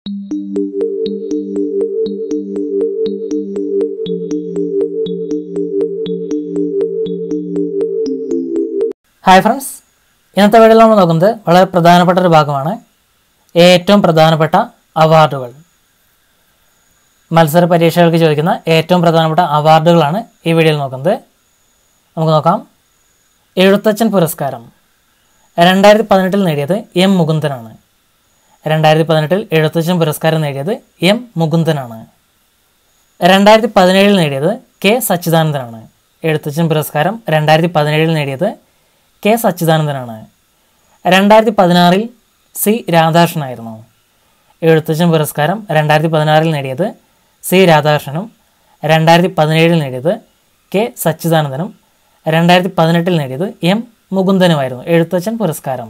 hi friends ഇന്നത്തെ വീഡിയോയിൽ നമ്മൾ നോക്കുന്നത് വളരെ പ്രധാനപ്പെട്ട ഒരു ഭാഗമാണ് ഏറ്റവും പ്രധാനപ്പെട്ട അവാർഡുകൾ മത്സര പരീക്ഷകൾക്ക് ചോദിക്കുന്ന ഏറ്റവും പ്രധാനപ്പെട്ട അവാർഡുകളാണ് ഈ വീഡിയോയിൽ നോക്കുന്നത് നമുക്ക് നോക്കാം എഴുത്തച്ഛൻ പുരസ്കാരം രണ്ടായിരത്തി പതിനെട്ടിൽ നേടിയത് എം മുകുന്ദനാണ് രണ്ടായിരത്തി പതിനെട്ടിൽ എഴുത്തച്ഛൻ പുരസ്കാരം നേടിയത് എം മുകുന്ദനാണ് രണ്ടായിരത്തി പതിനേഴിൽ നേടിയത് കെ സച്ചിദാനന്ദനാണ് എഴുത്തച്ഛൻ പുരസ്കാരം രണ്ടായിരത്തി പതിനേഴിൽ നേടിയത് കെ സച്ചിദാനന്ദനാണ് രണ്ടായിരത്തി പതിനാറിൽ സി രാധാകൃഷ്ണനായിരുന്നു എഴുത്തച്ഛൻ പുരസ്കാരം രണ്ടായിരത്തി പതിനാറിൽ നേടിയത് സി രാധാകൃഷ്ണനും രണ്ടായിരത്തി പതിനേഴിൽ നേടിയത് കെ സച്ചിദാനന്ദനും രണ്ടായിരത്തി പതിനെട്ടിൽ നേടിയത് എം മുകുന്ദനുമായിരുന്നു എഴുത്തച്ഛൻ പുരസ്കാരം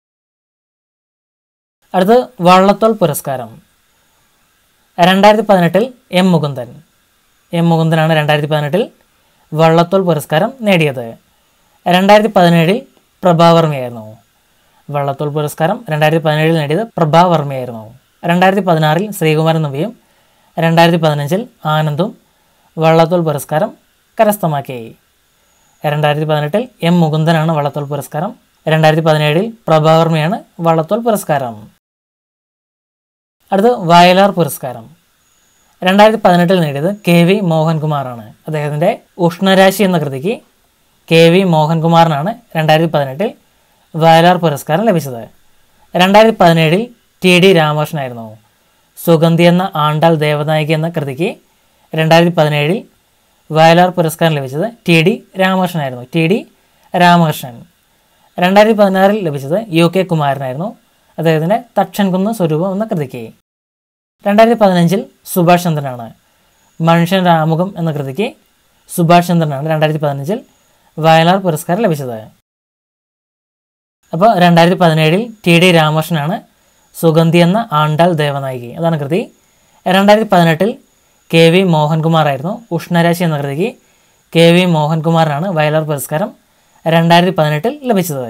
അടുത്ത് വള്ളത്തോൾ പുരസ്കാരം രണ്ടായിരത്തി പതിനെട്ടിൽ എം മുകുന്ദൻ എം മുകുന്ദനാണ് രണ്ടായിരത്തി പതിനെട്ടിൽ വള്ളത്തോൾ പുരസ്കാരം നേടിയത് രണ്ടായിരത്തി പതിനേഴിൽ പ്രഭാവർമ്മയായിരുന്നു വള്ളത്തോൾ പുരസ്കാരം രണ്ടായിരത്തി പതിനേഴിൽ നേടിയത് പ്രഭാവർമ്മയായിരുന്നു രണ്ടായിരത്തി പതിനാറിൽ ശ്രീകുമാരൻ നമ്പിയും രണ്ടായിരത്തി പതിനഞ്ചിൽ ആനന്ദും വള്ളത്തോൾ പുരസ്കാരം കരസ്ഥമാക്കി രണ്ടായിരത്തി പതിനെട്ടിൽ എം മുകുന്ദനാണ് വള്ളത്തോൾ പുരസ്കാരം രണ്ടായിരത്തി പതിനേഴിൽ പ്രഭാവർമ്മയാണ് വള്ളത്തോൾ പുരസ്കാരം അടുത്ത് വയലാർ പുരസ്കാരം രണ്ടായിരത്തി പതിനെട്ടിൽ നേടിയത് കെ വി മോഹൻകുമാറാണ് അദ്ദേഹത്തിൻ്റെ ഉഷ്ണരാശി എന്ന കൃതിക്ക് കെ വി മോഹൻകുമാറിനാണ് രണ്ടായിരത്തി പതിനെട്ടിൽ വയലാർ പുരസ്കാരം ലഭിച്ചത് രണ്ടായിരത്തി പതിനേഴിൽ ടി ഡി രാമകൃഷ്ണനായിരുന്നു സുഗന്ധി എന്ന ആണ്ടാൾ ദേവനായിക എന്ന കൃതിക്ക് രണ്ടായിരത്തി പതിനേഴിൽ വയലാർ പുരസ്കാരം ലഭിച്ചത് ടി ഡി രാമകൃഷ്ണനായിരുന്നു ടി ഡി രാമകൃഷ്ണൻ രണ്ടായിരത്തി പതിനാറിൽ ലഭിച്ചത് യു കെ കുമാരനായിരുന്നു അദ്ദേഹത്തിൻ്റെ തക്ഷൻകുന്ന് സ്വരൂപം എന്ന കൃതിക്ക് രണ്ടായിരത്തി പതിനഞ്ചിൽ സുഭാഷ് ചന്ദ്രനാണ് മനുഷ്യൻ രാമുഖം എന്ന കൃതിക്ക് സുഭാഷ് ചന്ദ്രനാണ് രണ്ടായിരത്തി പതിനഞ്ചിൽ വയലാർ പുരസ്കാരം ലഭിച്ചത് അപ്പോൾ രണ്ടായിരത്തി പതിനേഴിൽ ടി ഡി രാമകൃഷ്ണനാണ് സുഗന്ധി എന്ന ആണ്ടാൾ ദേവനായികി അതാണ് കൃതി രണ്ടായിരത്തി പതിനെട്ടിൽ കെ വി മോഹൻകുമാറായിരുന്നു ഉഷ്ണരാശി എന്ന കൃതിക്ക് കെ വി മോഹൻകുമാറിനാണ് വയലാർ പുരസ്കാരം രണ്ടായിരത്തി പതിനെട്ടിൽ ലഭിച്ചത്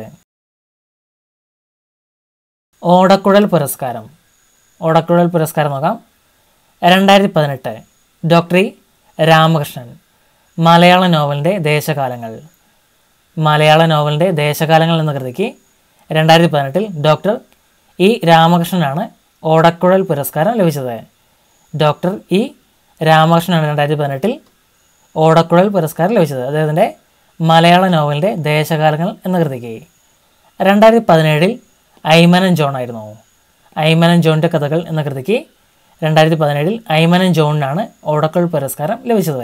ഓടക്കുഴൽ പുരസ്കാരം ഓടക്കുഴൽ പുരസ്കാരം നോക്കാം രണ്ടായിരത്തി പതിനെട്ട് ഡോക്ടർ ഇ രാമകൃഷ്ണൻ മലയാള നോവലിൻ്റെ ദേശകാലങ്ങൾ മലയാള നോവലിൻ്റെ ദേശകാലങ്ങൾ എന്ന കൃതിക്ക് രണ്ടായിരത്തി പതിനെട്ടിൽ ഡോക്ടർ ഇ രാമകൃഷ്ണനാണ് ഓടക്കുഴൽ പുരസ്കാരം ലഭിച്ചത് ഡോക്ടർ ഇ രാമകൃഷ്ണനാണ് രണ്ടായിരത്തി പതിനെട്ടിൽ ഓടക്കുഴൽ പുരസ്കാരം ലഭിച്ചത് അദ്ദേഹത്തിൻ്റെ മലയാള നോവലിൻ്റെ ദേശകാലങ്ങൾ എന്ന കൃതിക്ക് രണ്ടായിരത്തി പതിനേഴിൽ ഐമനൻ ജോൺ ആയിരുന്നു ഐമനൻ ജോണിൻ്റെ കഥകൾ എന്ന കൃതിക്ക് രണ്ടായിരത്തി പതിനേഴിൽ ഐമനൻ ജോണിനാണ് ഓടക്കുഴൽ പുരസ്കാരം ലഭിച്ചത്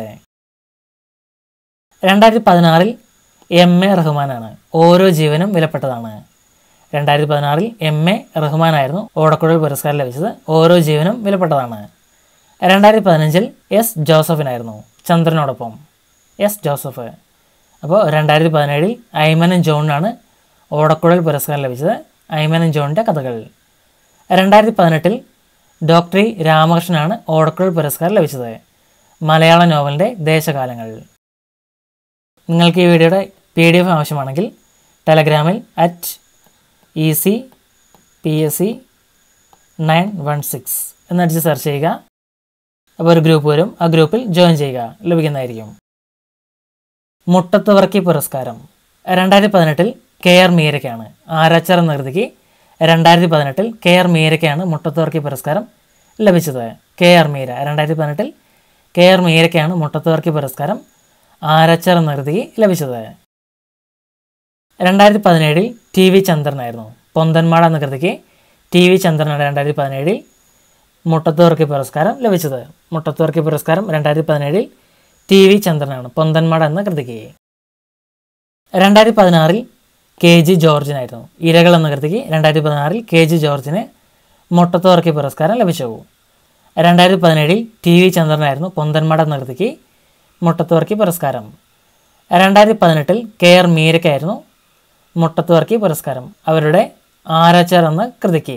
രണ്ടായിരത്തി പതിനാറിൽ എം എ റഹ്മാനാണ് ഓരോ ജീവനും വിലപ്പെട്ടതാണ് രണ്ടായിരത്തി പതിനാറിൽ എം എ റഹ്മാനായിരുന്നു ഓടക്കുഴൽ പുരസ്കാരം ലഭിച്ചത് ഓരോ ജീവനും വിലപ്പെട്ടതാണ് രണ്ടായിരത്തി പതിനഞ്ചിൽ എസ് ജോസഫിനായിരുന്നു ചന്ദ്രനോടൊപ്പം എസ് ജോസഫ് അപ്പോൾ രണ്ടായിരത്തി പതിനേഴിൽ ഐമനൻ ജോണിനാണ് ഓടക്കുഴൽ പുരസ്കാരം ലഭിച്ചത് ഐമനൻ ജോണിൻ്റെ കഥകൾ രണ്ടായിരത്തി പതിനെട്ടിൽ ഡോക്ടർ ഇ രാമകൃഷ്ണനാണ് ഓടക്കുഴൽ പുരസ്കാരം ലഭിച്ചത് മലയാള നോവലിൻ്റെ ദേശകാലങ്ങൾ നിങ്ങൾക്ക് ഈ വീഡിയോയുടെ പി ഡി എഫ് ആവശ്യമാണെങ്കിൽ ടെലഗ്രാമിൽ at E C P S C nine one six എന്നടിച്ച് സെർച്ച് ചെയ്യുക അപ്പോൾ ഒരു ഗ്രൂപ്പ് വരും ആ ഗ്രൂപ്പിൽ ജോയിൻ ചെയ്യുക ലഭിക്കുന്നതായിരിക്കും മുട്ടത്തുവർക്കി പുരസ്കാരം രണ്ടായിരത്തി പതിനെട്ടിൽ കെ ആർ മീരയ്ക്കാണ് ആരാച്ചർ എന്ന കൃതിക്ക് രണ്ടായിരത്തി പതിനെട്ടിൽ കെ ആർ മീരയ്ക്കാണ് മുട്ടത്തുവർക്കി പുരസ്കാരം ലഭിച്ചത് കെ ആർ മീര രണ്ടായിരത്തി പതിനെട്ടിൽ കെ ആർ മീരയ്ക്കാണ് മുട്ടത്തുവർക്കി പുരസ്കാരം ആരച്ചർ എന്ന കൃതിക്ക് ലഭിച്ചത് രണ്ടായിരത്തി പതിനേഴിൽ ടി വി ചന്ദ്രനായിരുന്നു പൊന്തന്മാട എന്ന കൃതിക്ക് ടി വി ചന്ദ്രനാണ് രണ്ടായിരത്തി പതിനേഴിൽ മുട്ടത്തുവർക്കി പുരസ്കാരം ലഭിച്ചത് മുട്ടത്തുവർക്കി പുരസ്കാരം രണ്ടായിരത്തി പതിനേഴിൽ ടി വി ചന്ദ്രനാണ് പൊന്തന്മാട എന്ന കൃതിക്ക് രണ്ടായിരത്തി പതിനാറിൽ കെ ജി ജോർജിനായിരുന്നു ഇരകൾ എന്ന കൃതിക്ക് രണ്ടായിരത്തി പതിനാറിൽ കെ ജി ജോർജിന് മുട്ടത്തുവർക്കി പുരസ്കാരം ലഭിച്ചു രണ്ടായിരത്തി പതിനേഴിൽ ടി വി ചന്ദ്രനായിരുന്നു പൊന്തന്മാട എന്ന കൃതിക്ക് മുട്ടത്തുവർക്കി പുരസ്കാരം രണ്ടായിരത്തി പതിനെട്ടിൽ കെ ആർ മീരയ്ക്കായിരുന്നു മുട്ടത്തുവർക്കി പുരസ്കാരം അവരുടെ ആരാച്ചാർ എന്ന കൃതിക്ക്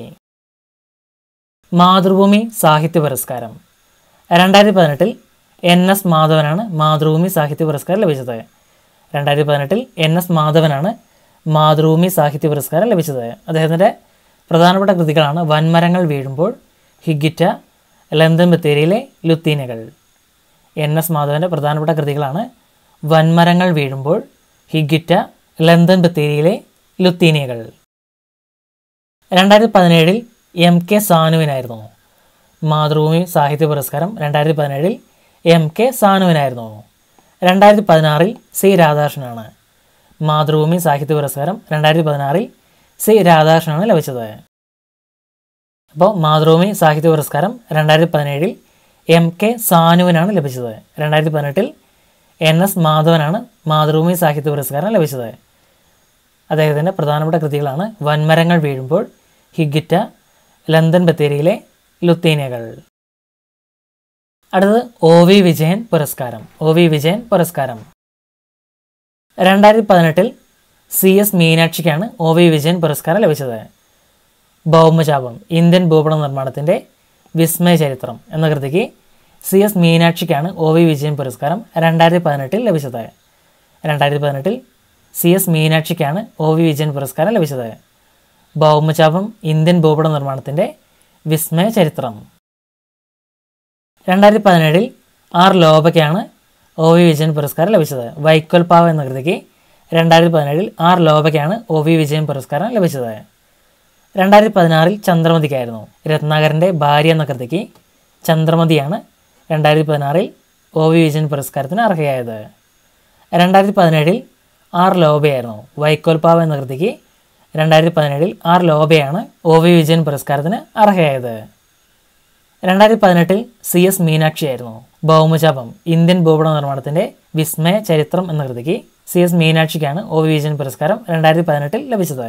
മാതൃഭൂമി സാഹിത്യ പുരസ്കാരം രണ്ടായിരത്തി പതിനെട്ടിൽ എൻ എസ് മാധവനാണ് മാതൃഭൂമി സാഹിത്യ പുരസ്കാരം ലഭിച്ചത് രണ്ടായിരത്തി പതിനെട്ടിൽ എൻ എസ് മാധവനാണ് മാതൃഭൂമി സാഹിത്യ പുരസ്കാരം ലഭിച്ചത് അദ്ദേഹത്തിൻ്റെ പ്രധാനപ്പെട്ട കൃതികളാണ് വൻമരങ്ങൾ വീഴുമ്പോൾ ഹിഗിറ്റ ലന്തൻ ബത്തേരിയിലെ ലുത്തീനകൾ എൻ എസ് മാധവൻ്റെ പ്രധാനപ്പെട്ട കൃതികളാണ് വൻമരങ്ങൾ വീഴുമ്പോൾ ഹിഗിറ്റ ലന്തൻ ബത്തേരിയിലെ ലുത്തീനിയകൾ രണ്ടായിരത്തി പതിനേഴിൽ എം കെ സാനുവിനായിരുന്നു മാതൃഭൂമി സാഹിത്യ പുരസ്കാരം രണ്ടായിരത്തി പതിനേഴിൽ എം കെ സാനുവിനായിരുന്നു രണ്ടായിരത്തി പതിനാറിൽ സി രാധാകൃഷ്ണനാണ് മാതൃഭൂമി സാഹിത്യ പുരസ്കാരം രണ്ടായിരത്തി പതിനാറിൽ സി രാധാകൃഷ്ണനാണ് ലഭിച്ചത് അപ്പോൾ മാതൃഭൂമി സാഹിത്യ പുരസ്കാരം രണ്ടായിരത്തി പതിനേഴിൽ എം കെ സാനുവിനാണ് ലഭിച്ചത് രണ്ടായിരത്തി പതിനെട്ടിൽ എൻ എസ് മാധവനാണ് മാതൃഭൂമി സാഹിത്യ പുരസ്കാരം ലഭിച്ചത് അദ്ദേഹത്തിൻ്റെ പ്രധാനപ്പെട്ട കൃതികളാണ് വൻമരങ്ങൾ വീഴുമ്പോൾ ഹിഗിറ്റ ലന്തൻ ബത്തേരിയിലെ ലുത്തീനിയകൾ അടുത്തത് ഒ വി വിജയൻ പുരസ്കാരം ഒ വി വിജയൻ പുരസ്കാരം രണ്ടായിരത്തി പതിനെട്ടിൽ സി എസ് മീനാക്ഷിക്കാണ് ഒ വി വിജയൻ പുരസ്കാരം ലഭിച്ചത് ഭൗമശാപം ഇന്ത്യൻ ഭൂപട നിർമ്മാണത്തിൻ്റെ വിസ്മയ ചരിത്രം എന്ന കൃതിക്ക് സി എസ് മീനാക്ഷിക്കാണ് ഒ വി വിജയൻ പുരസ്കാരം രണ്ടായിരത്തി പതിനെട്ടിൽ ലഭിച്ചത് രണ്ടായിരത്തി പതിനെട്ടിൽ സി എസ് മീനാക്ഷിക്കാണ് ഒ വി വിജയൻ പുരസ്കാരം ലഭിച്ചത് ഭൗമചാപം ഇന്ത്യൻ ഭൂപട നിർമ്മാണത്തിൻ്റെ വിസ്മയ ചരിത്രം രണ്ടായിരത്തി പതിനേഴിൽ ആർ ലോബയ്ക്കാണ് ഒ വി വിജയൻ പുരസ്കാരം ലഭിച്ചത് വൈക്കോൽപ്പാവ് എന്ന കൃതിക്ക് രണ്ടായിരത്തി പതിനേഴിൽ ആർ ലോബയ്ക്കാണ് ഒ വി വിജയൻ പുരസ്കാരം ലഭിച്ചത് രണ്ടായിരത്തി പതിനാറിൽ ചന്ദ്രമതിക്കായിരുന്നു രത്നാകരൻ്റെ ഭാര്യ എന്ന കൃതിക്ക് ചന്ദ്രമതിയാണ് രണ്ടായിരത്തി പതിനാറിൽ ഒ വി വിജയൻ പുരസ്കാരത്തിന് അർഹയായത് രണ്ടായിരത്തി പതിനേഴിൽ ആർ ലോബയായിരുന്നു വൈക്കോൽപ്പാവ് എന്ന കൃതിക്ക് രണ്ടായിരത്തി പതിനേഴിൽ ആർ ലോബയാണ് ഒ വി വിജയൻ പുരസ്കാരത്തിന് അർഹയായത് രണ്ടായിരത്തി പതിനെട്ടിൽ സി എസ് മീനാക്ഷിയായിരുന്നു ഭൗമചാപം ഇന്ത്യൻ ഭൂപട നിർമ്മാണത്തിൻ്റെ വിസ്മയ ചരിത്രം എന്ന കൃതിക്ക് സി എസ് മീനാക്ഷിക്കാണ് ഒ വി വിജയൻ പുരസ്കാരം രണ്ടായിരത്തി പതിനെട്ടിൽ ലഭിച്ചത്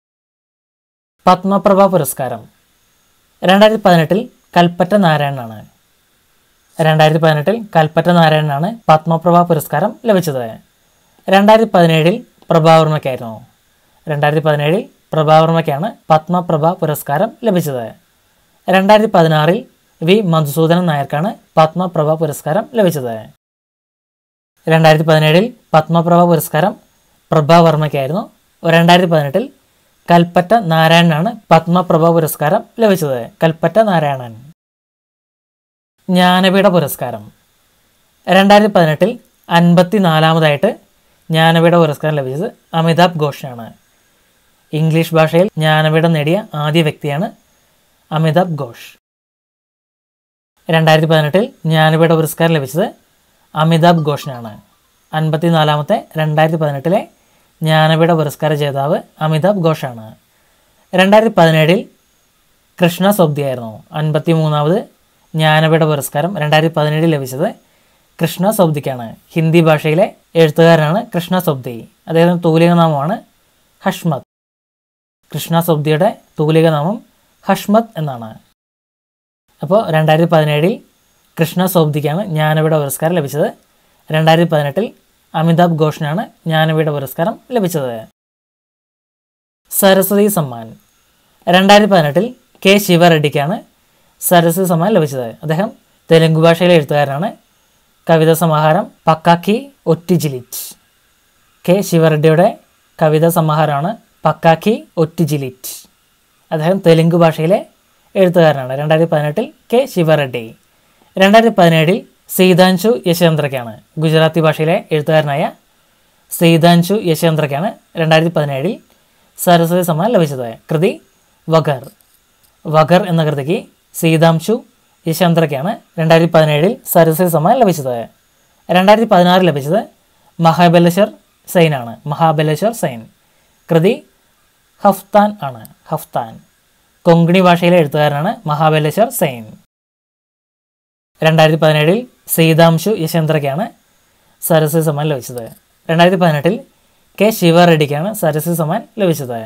പത്മപ്രഭ പുരസ്കാരം രണ്ടായിരത്തി പതിനെട്ടിൽ കൽപ്പറ്റ നാരായണനാണ് രണ്ടായിരത്തി പതിനെട്ടിൽ കൽപ്പറ്റ നാരായണനാണ് പത്മപ്രഭ പുരസ്കാരം ലഭിച്ചത് രണ്ടായിരത്തി പതിനേഴിൽ പ്രഭാവർമ്മയ്ക്കായിരുന്നു രണ്ടായിരത്തി പതിനേഴിൽ പ്രഭാവർമ്മയ്ക്കാണ് പത്മപ്രഭ പുരസ്കാരം ലഭിച്ചത് രണ്ടായിരത്തി പതിനാറിൽ വി മധുസൂദനൻ നായർക്കാണ് പത്മപ്രഭ പുരസ്കാരം ലഭിച്ചത് രണ്ടായിരത്തി പതിനേഴിൽ പത്മപ്രഭ പുരസ്കാരം പ്രഭാവർമ്മയ്ക്കായിരുന്നു രണ്ടായിരത്തി പതിനെട്ടിൽ കൽപ്പറ്റ നാരായണനാണ് പത്മപ്രഭ പുരസ്കാരം ലഭിച്ചത് കൽപ്പറ്റ നാരായണൻ ജ്ഞാനപീഠ പുരസ്കാരം രണ്ടായിരത്തി പതിനെട്ടിൽ അൻപത്തി നാലാമതായിട്ട് ജ്ഞാനപീഠ പുരസ്കാരം ലഭിച്ചത് അമിതാഭ് ഘോഷാണ് ഇംഗ്ലീഷ് ഭാഷയിൽ ജ്ഞാനപീഠം നേടിയ ആദ്യ വ്യക്തിയാണ് അമിതാഭ് ഘോഷ് രണ്ടായിരത്തി പതിനെട്ടിൽ ജ്ഞാനപീഠ പുരസ്കാരം ലഭിച്ചത് അമിതാഭ് ഘോഷിനാണ് അൻപത്തിനാലാമത്തെ രണ്ടായിരത്തി പതിനെട്ടിലെ ജ്ഞാനപീഠ പുരസ്കാര ജേതാവ് അമിതാഭ് ഘോഷാണ് രണ്ടായിരത്തി പതിനേഴിൽ കൃഷ്ണ സൊബ്ദിയായിരുന്നു അൻപത്തി മൂന്നാമത് ജ്ഞാനപീഠ പുരസ്കാരം രണ്ടായിരത്തി പതിനേഴിൽ ലഭിച്ചത് കൃഷ്ണ സൊബ്ദിക്കാണ് ഹിന്ദി ഭാഷയിലെ എഴുത്തുകാരനാണ് കൃഷ്ണ സൊബ്ദി അദ്ദേഹത്തിൻ്റെ തൂലികനാമമാണ് ഹഷ്മത് കൃഷ്ണ സൊബ്ദിയുടെ തൂലികനാമം ഹഷ്മത് എന്നാണ് അപ്പോൾ രണ്ടായിരത്തി പതിനേഴിൽ കൃഷ്ണ സോബ്ദിക്കാണ് ജ്ഞാനപീഠ പുരസ്കാരം ലഭിച്ചത് രണ്ടായിരത്തി പതിനെട്ടിൽ അമിതാഭ് ഘോഷിനാണ് ജ്ഞാനപീഠ പുരസ്കാരം ലഭിച്ചത് സരസ്വതി സമ്മാൻ രണ്ടായിരത്തി പതിനെട്ടിൽ കെ ശിവറെഡ്ഡിക്കാണ് സരസ്വതി സമ്മാൻ ലഭിച്ചത് അദ്ദേഹം തെലുങ്ക് ഭാഷയിലെ എഴുത്തുകാരനാണ് കവിതാ സമാഹാരം പക്കാക്കി ഒറ്റിജിലിറ്റ് കെ ശിവറെഡ്ഡിയുടെ കവിതാ സമാഹാരമാണ് പക്കാക്കി ഒറ്റിജിലിറ്റ് അദ്ദേഹം തെലുങ്ക് ഭാഷയിലെ എഴുത്തുകാരനാണ് രണ്ടായിരത്തി പതിനെട്ടിൽ കെ ശിവറെഡ്ഡി രണ്ടായിരത്തി പതിനേഴിൽ സീതാൻശു യശചന്ദ്രയ്ക്കാണ് ഗുജറാത്തി ഭാഷയിലെ എഴുത്തുകാരനായ സീതാൻശു യശചന്ദ്രയ്ക്കാണ് രണ്ടായിരത്തി പതിനേഴിൽ സരസ്വതി സമ്മാൻ ലഭിച്ചത് കൃതി വഗർ വഗർ എന്ന കൃതിക്ക് സീതാംശു യശചന്ദ്രയ്ക്കാണ് രണ്ടായിരത്തി പതിനേഴിൽ സരസ്വതി സമ്മാൻ ലഭിച്ചത് രണ്ടായിരത്തി പതിനാറിൽ ലഭിച്ചത് മഹാബലേശ്വർ സൈനാണ് മഹാബലേശ്വർ സൈൻ കൃതി ഹഫ്താൻ ആണ് ഹഫ്താൻ കൊങ്കണി ഭാഷയിലെ എഴുത്തുകാരനാണ് മഹാബലേശ്വർ സൈൻ രണ്ടായിരത്തി പതിനേഴിൽ സീതാംശു യശേന്ദ്രയ്ക്കാണ് സരസ്വതി സമ്മാൻ ലഭിച്ചത് രണ്ടായിരത്തി പതിനെട്ടിൽ കെ ശിവറെഡ്ഡിക്കാണ് സരസ്വതി സമ്മാൻ ലഭിച്ചത്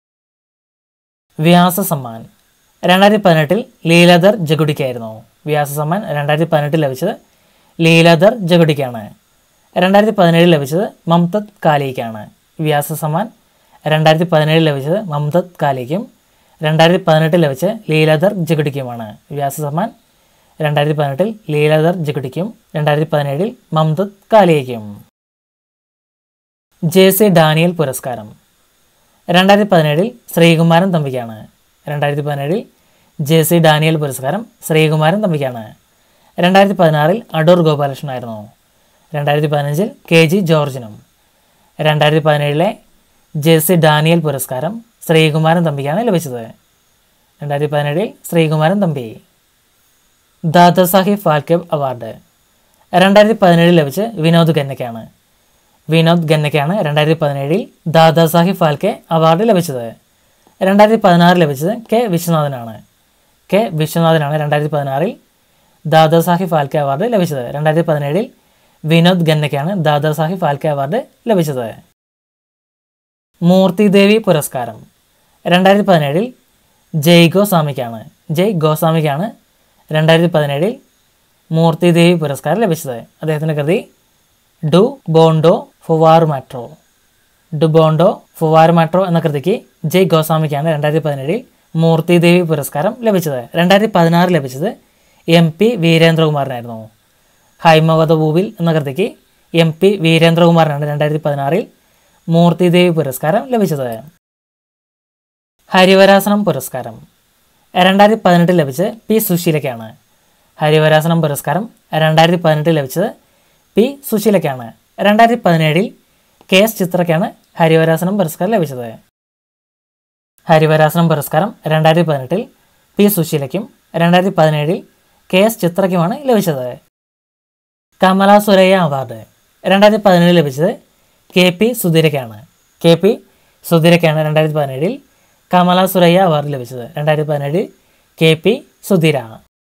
വ്യാസ സമ്മാൻ രണ്ടായിരത്തി പതിനെട്ടിൽ ലീലാധർ ജഗുഡിക്കായിരുന്നു വ്യാസ സമ്മാൻ രണ്ടായിരത്തി പതിനെട്ടിൽ ലഭിച്ചത് ലീലാധർ ജഗുഡിക്കാണ് രണ്ടായിരത്തി പതിനേഴിൽ ലഭിച്ചത് മംതത് കാലിക്കാണ് വ്യാസ സമ്മാൻ രണ്ടായിരത്തി പതിനേഴിൽ ലഭിച്ചത് മംതത് കാലിക്കും രണ്ടായിരത്തി പതിനെട്ടിൽ ലഭിച്ച ലീലാധർ ജഗുഡിക്കുമാണ് വ്യാസ സമ്മാൻ രണ്ടായിരത്തി പതിനെട്ടിൽ ലീലാധർ ജഗുഡിക്കും രണ്ടായിരത്തി പതിനേഴിൽ മംതത് കാലിയയ്ക്കും ജെ സി ഡാനിയൽ പുരസ്കാരം രണ്ടായിരത്തി പതിനേഴിൽ ശ്രീകുമാരൻ തമ്പിക്കാണ് രണ്ടായിരത്തി പതിനേഴിൽ ജെ സി ഡാനിയൽ പുരസ്കാരം ശ്രീകുമാരൻ തമ്പിക്കാണ് രണ്ടായിരത്തി പതിനാറിൽ അടൂർ ഗോപാലകൃഷ്ണനായിരുന്നു രണ്ടായിരത്തി പതിനഞ്ചിൽ കെ ജി ജോർജിനും രണ്ടായിരത്തി പതിനേഴിലെ ജെ സി ഡാനിയൽ പുരസ്കാരം ശ്രീകുമാരൻ തമ്പിക്കാണ് ലഭിച്ചത് രണ്ടായിരത്തി പതിനേഴിൽ ശ്രീകുമാരൻ തമ്പി ദാദാസാഹിബ് ഫാൽക്കെ അവാർഡ് രണ്ടായിരത്തി പതിനേഴിൽ ലഭിച്ച് വിനോദ് ഖന്നയ്ക്കാണ് വിനോദ് ഖന്നയ്ക്കാണ് രണ്ടായിരത്തി പതിനേഴിൽ ദാദാസാഹിബ് ഫാൽക്കെ അവാർഡ് ലഭിച്ചത് രണ്ടായിരത്തി പതിനാറിൽ ലഭിച്ചത് കെ വിശ്വനാഥനാണ് കെ വിശ്വനാഥനാണ് രണ്ടായിരത്തി പതിനാറിൽ ദാദാസാഹിബ് ഫാൽക്കെ അവാർഡ് ലഭിച്ചത് രണ്ടായിരത്തി പതിനേഴിൽ വിനോദ് ഖന്നയ്ക്കാണ് ദാദാസാഹിബ് ഫാൽക്കെ അവാർഡ് ലഭിച്ചത് മൂർത്തിദേവി പുരസ്കാരം രണ്ടായിരത്തി പതിനേഴിൽ ജയ് ഗോസ്വാമിക്കാണ് ജയ് ഗോസ്വാമിക്കാണ് രണ്ടായിരത്തി പതിനേഴിൽ മൂർത്തിദേവി പുരസ്കാരം ലഭിച്ചത് അദ്ദേഹത്തിൻ്റെ കൃതി ഡു ബോണ്ടോ ഫുവാർ മാട്രോ ഡു ബോണ്ടോ ഫുവാർ മാട്രോ എന്ന കൃതിക്ക് ജയ് ഗോസ്വാമിക്കാണ് രണ്ടായിരത്തി പതിനേഴിൽ മൂർത്തിദേവി പുരസ്കാരം ലഭിച്ചത് രണ്ടായിരത്തി പതിനാറ് ലഭിച്ചത് എം പി വീരേന്ദ്രകുമാറിനായിരുന്നു ഹൈമവത ഭൂവിൽ എന്ന കൃതിക്ക് എം പി വീരേന്ദ്രകുമാറിനാണ് രണ്ടായിരത്തി പതിനാറിൽ മൂർത്തിദേവി പുരസ്കാരം ലഭിച്ചത് ഹരിവരാസനം പുരസ്കാരം രണ്ടായിരത്തി പതിനെട്ടിൽ ലഭിച്ചത് പി സുശീലയ്ക്കാണ് ഹരിവരാസനം പുരസ്കാരം രണ്ടായിരത്തി പതിനെട്ടിൽ ലഭിച്ചത് പി സുശീലയ്ക്കാണ് രണ്ടായിരത്തി പതിനേഴിൽ കെ എസ് ചിത്രയ്ക്കാണ് ഹരിവരാസനം പുരസ്കാരം ലഭിച്ചത് ഹരിവരാസനം പുരസ്കാരം രണ്ടായിരത്തി പതിനെട്ടിൽ പി സുശീലയ്ക്കും രണ്ടായിരത്തി പതിനേഴിൽ കെ എസ് ചിത്രയ്ക്കുമാണ് ലഭിച്ചത് കമല സുരയ്യ അവാർഡ് രണ്ടായിരത്തി പതിനേഴിൽ ലഭിച്ചത് കെ പി സുധീരയ്ക്കാണ് കെ പി സുധീരയ്ക്കാണ് രണ്ടായിരത്തി പതിനേഴിൽ കമല സുരയ്യ അവാർഡ് ലഭിച്ചത് രണ്ടായിരത്തി പതിനേഴിൽ K P Sudheera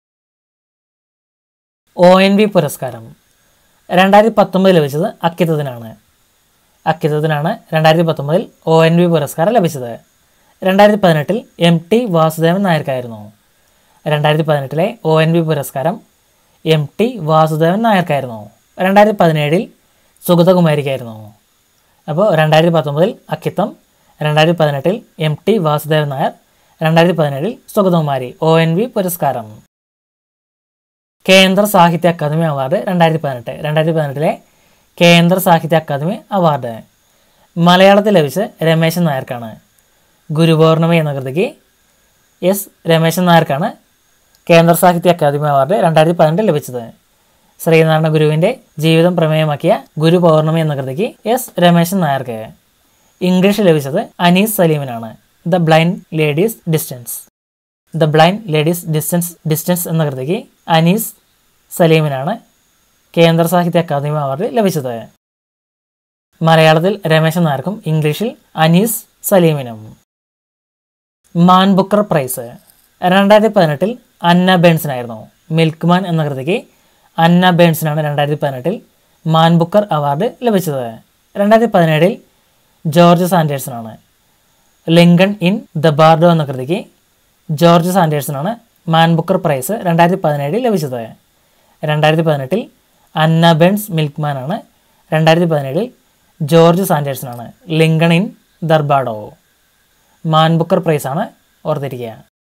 O N V പുരസ്കാരം രണ്ടായിരത്തി പത്തൊമ്പതിൽ ലഭിച്ചത് അക്കിത്തത്തിനാണ് അക്കിത്തത്തിനാണ് രണ്ടായിരത്തി പത്തൊമ്പതിൽ ഒ എൻ വി പുരസ്കാരം ലഭിച്ചത് രണ്ടായിരത്തി പതിനെട്ടിൽ എം ടി വാസുദേവൻ നായർക്കായിരുന്നു രണ്ടായിരത്തി പതിനെട്ടിലെ ഒ എൻ വി പുരസ്കാരം എം ടി വാസുദേവൻ നായർക്കായിരുന്നു രണ്ടായിരത്തി പതിനേഴിൽ സുഗതകുമാരിക്കായിരുന്നു അപ്പോൾ രണ്ടായിരത്തി പത്തൊമ്പതിൽ അക്കിത്തം രണ്ടായിരത്തി പതിനെട്ടിൽ എം ടി വാസുദേവൻ നായർ രണ്ടായിരത്തി പതിനേഴിൽ സുഗതകുമാരി ഒ എൻ വി പുരസ്കാരം കേന്ദ്ര സാഹിത്യ അക്കാദമി അവാർഡ് രണ്ടായിരത്തി പതിനെട്ട് രണ്ടായിരത്തി പതിനെട്ടിലെ കേന്ദ്ര സാഹിത്യ അക്കാദമി അവാർഡ് മലയാളത്തിൽ ലഭിച്ച് രമേശൻ നായർക്കാണ് ഗുരുപൗർണമി എന്ന കൃതിക്ക് എസ് രമേശൻ നായർക്കാണ് കേന്ദ്ര സാഹിത്യ അക്കാദമി അവാർഡ് രണ്ടായിരത്തി പതിനെട്ടിൽ ലഭിച്ചത് ശ്രീനാരായണ ഗുരുവിൻ്റെ ജീവിതം പ്രമേയമാക്കിയ ഗുരു പൗർണമി എന്ന കൃതിക്ക് എസ് രമേശൻ നായർക്ക് ഇംഗ്ലീഷ് ലഭിച്ചത് അനീസ് സലീമിനാണ് the blind lady's descendants the blind lady's descendants descendants എന്ന കൃതിക്ക് അനീസ് സലീമിനാണ് കേന്ദ്ര സാഹിത്യ അക്കാദമി അവാർഡ് ലഭിച്ചത് മലയാളത്തിൽ രമേശൻ നായർക്കും ഇംഗ്ലീഷിൽ അനീസ് സലീമിനും മാൻ ബുക്കർ പ്രൈസ് രണ്ടായിരത്തി പതിനെട്ടിൽ അന്ന ബേൺസിനായിരുന്നു മിൽക്ക് മാൻ എന്ന കൃതിക്ക് അന്ന ബേൺസിനാണ് രണ്ടായിരത്തി പതിനെട്ടിൽ മാൻ ബുക്കർ അവാർഡ് ലഭിച്ചത് രണ്ടായിരത്തി പതിനേഴിൽ ജോർജ് സാൻഡേഴ്സിനാണ് ലിങ്കൺ ഇൻ ദ ബാർഡോ എന്ന കൃതിക്ക് ജോർജ് സാൻഡേഴ്സിനാണ് മാൻ ബുക്കർ പ്രൈസ് രണ്ടായിരത്തി പതിനേഴിൽ ലഭിച്ചത് രണ്ടായിരത്തി പതിനെട്ടിൽ അന്ന ബേൺസ് മിൽക്ക് മാൻ ആണ് രണ്ടായിരത്തി പതിനേഴിൽ ജോർജ് സാൻഡേഴ്സിനാണ് Lincoln in the Bardo Man Booker പ്രൈസാണ് ഓർത്തിരിക്കുക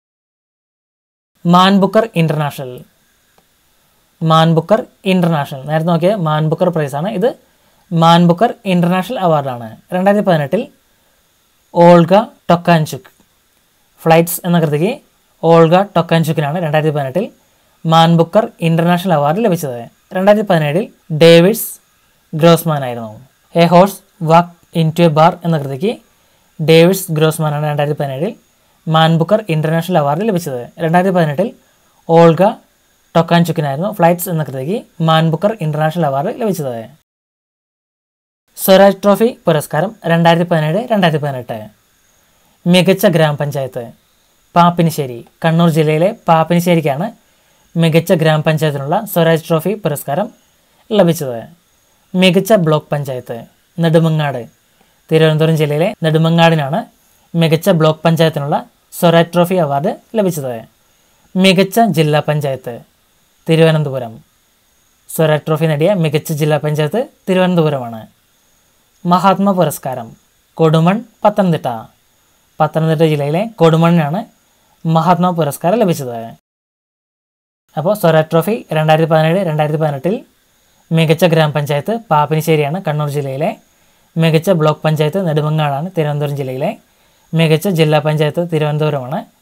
Man Booker International Man Booker International നേരത്തെ നോക്കിയ മാൻ ബുക്കർ പ്രൈസാണ് ഇത് മാൻ ബുക്കർ ഇൻ്റർനാഷണൽ അവാർഡാണ് രണ്ടായിരത്തി പതിനെട്ടിൽ ഓൾഗ ടൊക്കാൻചുക് ഫ്ലൈറ്റ്സ് എന്ന കൃതിക്ക് ഓൾഗ ടൊക്കാൻചുക്കിനാണ് രണ്ടായിരത്തി പതിനെട്ടിൽ മാൻ ബുക്കർ ഇൻ്റർനാഷണൽ അവാർഡ് ലഭിച്ചത് രണ്ടായിരത്തി പതിനേഴിൽ ഡേവിഡ്സ് ഗ്രോസ്മാൻ ആയിരുന്നു a horse walk into a bar എന്ന കൃതിക്ക് ഡേവിഡ്സ് ഗ്രോസ്മാനാണ് രണ്ടായിരത്തി പതിനേഴിൽ മാൻ ബുക്കർ ഇൻ്റർനാഷണൽ അവാർഡ് ലഭിച്ചത് രണ്ടായിരത്തി പതിനെട്ടിൽ ഓൾഗ ടൊക്കാൻചുക്കിനായിരുന്നു ഫ്ലൈറ്റ്സ് എന്ന കൃതിക്ക് മാൻ ബുക്കർ ഇൻ്റർനാഷണൽ അവാർഡ് ലഭിച്ചത് സ്വരാജ് ട്രോഫി പുരസ്കാരം രണ്ടായിരത്തി പതിനേഴ് രണ്ടായിരത്തി പതിനെട്ട് മികച്ച ഗ്രാമപഞ്ചായത്ത് പാപ്പിനിശ്ശേരി കണ്ണൂർ ജില്ലയിലെ പാപ്പിനിശ്ശേരിക്കാണ് മികച്ച ഗ്രാമപഞ്ചായത്തിനുള്ള സ്വരാജ് ട്രോഫി പുരസ്കാരം ലഭിച്ചത് മികച്ച ബ്ലോക്ക് പഞ്ചായത്ത് നെടുമങ്ങാട് തിരുവനന്തപുരം ജില്ലയിലെ നെടുമങ്ങാടിനാണ് മികച്ച ബ്ലോക്ക് പഞ്ചായത്തിനുള്ള സ്വരാജ് ട്രോഫി അവാർഡ് ലഭിച്ചത് മികച്ച ജില്ലാ പഞ്ചായത്ത് തിരുവനന്തപുരം സ്വരാജ് ട്രോഫി നേടിയ മികച്ച ജില്ലാ പഞ്ചായത്ത് തിരുവനന്തപുരമാണ് മഹാത്മാ പുരസ്കാരം കൊടുമൺ പത്തനംതിട്ട പത്തനംതിട്ട ജില്ലയിലെ കൊടുമണ്ണിനാണ് മഹാത്മാ പുരസ്കാരം ലഭിച്ചത് അപ്പോൾ സ്വരാജ് ട്രോഫി രണ്ടായിരത്തി പതിനേഴ് രണ്ടായിരത്തി പതിനെട്ടിൽ മികച്ച ഗ്രാമപഞ്ചായത്ത് പാപ്പിനിശ്ശേരിയാണ് കണ്ണൂർ ജില്ലയിലെ മികച്ച ബ്ലോക്ക് പഞ്ചായത്ത് നെടുമങ്ങാടാണ് തിരുവനന്തപുരം ജില്ലയിലെ മികച്ച ജില്ലാ പഞ്ചായത്ത് തിരുവനന്തപുരമാണ്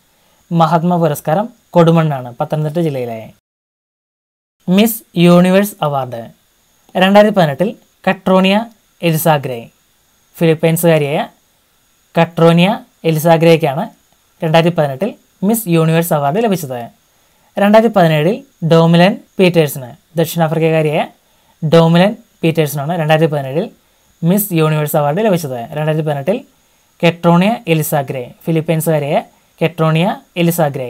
മഹാത്മാ പുരസ്കാരം കൊടുമണ്ണാണ് പത്തനംതിട്ട ജില്ലയിലെ മിസ് യൂണിവേഴ്സ് അവാർഡ് രണ്ടായിരത്തി പതിനെട്ടിൽ കട്രോണിയ എലിസാഗ്രേ ഫിലിപ്പൈൻസുകാരിയായ കട്രോണിയ എലിസാഗ്രയ്ക്കാണ് രണ്ടായിരത്തി പതിനെട്ടിൽ മിസ് യൂണിവേഴ്സ് അവാർഡ് ലഭിച്ചത് രണ്ടായിരത്തി പതിനേഴിൽ ഡോമിലൻ പീറ്റേഴ്സിന് ദക്ഷിണാഫ്രിക്കക്കാരിയായ ഡോമിലൻ പീറ്റേഴ്സിനാണ് രണ്ടായിരത്തി പതിനേഴിൽ മിസ് യൂണിവേഴ്സ് അവാർഡ് ലഭിച്ചത് രണ്ടായിരത്തി പതിനെട്ടിൽ കെട്രോണിയ എലിസാഗ്രേ ഫിലിപ്പൈൻസുകാരിയായ കെട്രോണിയ എലിസാഗ്രേ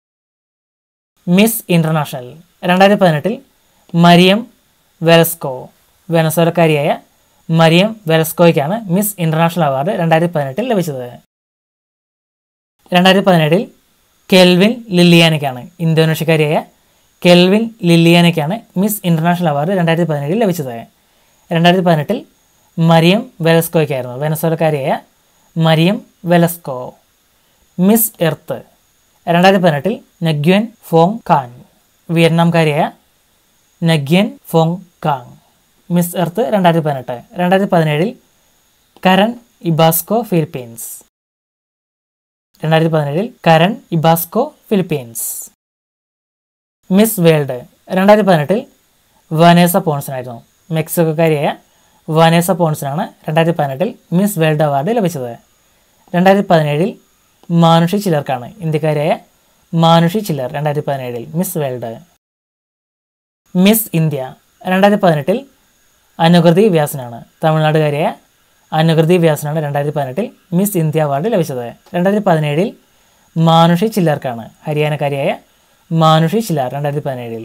മിസ് ഇൻ്റർനാഷണൽ രണ്ടായിരത്തി പതിനെട്ടിൽ മരിയം വെലസ്കോ വെനസ്വലക്കാരിയായ മരിയം വെലസ്കോയ്ക്കാണ് മിസ് ഇൻ്റർനാഷണൽ അവാർഡ് രണ്ടായിരത്തി പതിനെട്ടിൽ ലഭിച്ചത് രണ്ടായിരത്തി പതിനേഴിൽ കെൽവിൻ ലില്ലിയാനയ്ക്കാണ് ഇന്തോനേഷ്യക്കാരിയായ കെൽവിൻ ലില്ലിയാനയ്ക്കാണ് മിസ് ഇൻ്റർനാഷണൽ അവാർഡ് രണ്ടായിരത്തി പതിനേഴിൽ ലഭിച്ചത് രണ്ടായിരത്തി പതിനെട്ടിൽ മരിയം വെലസ്കോയ്ക്കായിരുന്നു വെനസ്വലക്കാരിയായ മരിയം വെലസ്കോ മിസ് എർത്ത് രണ്ടായിരത്തി പതിനെട്ടിൽ നഗ്യൻ ഫോങ് കാൻ വിയറ്റ്നാംകാരിയായ Nguyen Phuong Khanh Miss Earth രണ്ടായിരത്തി പതിനെട്ട് രണ്ടായിരത്തി പതിനേഴിൽ കരൺ ഇബാസ്കോ ഫിലിപ്പീൻസ് രണ്ടായിരത്തി പതിനേഴിൽ Karen Ibasco Philippines Miss World രണ്ടായിരത്തി പതിനെട്ടിൽ വനേസ പോൺസനായിരുന്നു മെക്സിക്കോക്കാരിയായ വനേസ പോൺസനാണ് രണ്ടായിരത്തി പതിനെട്ടിൽ മിസ് വേൾഡ് അവാർഡ് ലഭിച്ചത് രണ്ടായിരത്തി പതിനേഴിൽ മാനുഷി ചിലർക്കാണ് ഇന്ത്യക്കാരിയായ മാനുഷി ചിലർ രണ്ടായിരത്തി പതിനേഴിൽ മിസ് വേൾഡ് മിസ് ഇന്ത്യ രണ്ടായിരത്തി പതിനെട്ടിൽ അനുകൃതി വ്യാസനാണ് തമിഴ്നാടുകാരിയായ അനുകൃതി വ്യാസനാണ് രണ്ടായിരത്തി പതിനെട്ടിൽ മിസ് ഇന്ത്യ അവാർഡ് ലഭിച്ചത് രണ്ടായിരത്തി പതിനേഴിൽ മാനുഷി ചില്ലർക്കാണ് ഹരിയാനക്കാരിയായ മാനുഷി ചില്ലാർ രണ്ടായിരത്തി പതിനേഴിൽ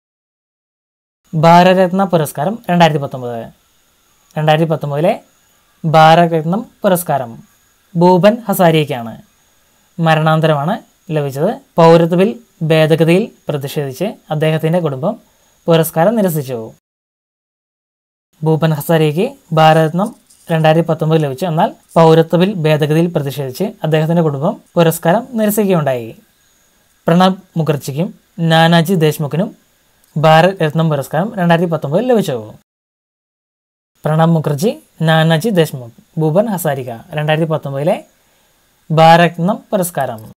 ഭാരതരത്ന പുരസ്കാരം രണ്ടായിരത്തി പത്തൊമ്പത് രണ്ടായിരത്തി പത്തൊമ്പതിലെ ഭാരതരത്നം പുരസ്കാരം ഭൂപൻ ഹസാരിയയ്ക്കാണ് മരണാന്തരമാണ് ലഭിച്ചത് പൗരത്വ ബിൽ ഭേദഗതിയിൽ പ്രതിഷേധിച്ച് അദ്ദേഹത്തിൻ്റെ കുടുംബം പുരസ്കാരം നിരസിച്ചു ഭൂപൻ ഹസാരിക്ക് ഭാരതരത്നം രണ്ടായിരത്തി പത്തൊമ്പത് ലഭിച്ചു എന്നാൽ പൗരത്വ ബിൽ ഭേദഗതിയിൽ പ്രതിഷേധിച്ച് അദ്ദേഹത്തിൻ്റെ കുടുംബം പുരസ്കാരം നിരസിക്കുകയുണ്ടായി പ്രണബ് മുഖർജിക്കും നാനാജി ദേശ്മുഖിനും ഭാരത് രത്നം പുരസ്കാരം രണ്ടായിരത്തി പത്തൊമ്പതിൽ ലഭിച്ചു പ്രണബ് മുഖർജി നാനാജി ദേശ്മുഖ് ഭൂപൻ ഹസാരിക രണ്ടായിരത്തി പത്തൊമ്പതിലെ ഭാരത് രത്നം പുരസ്കാരം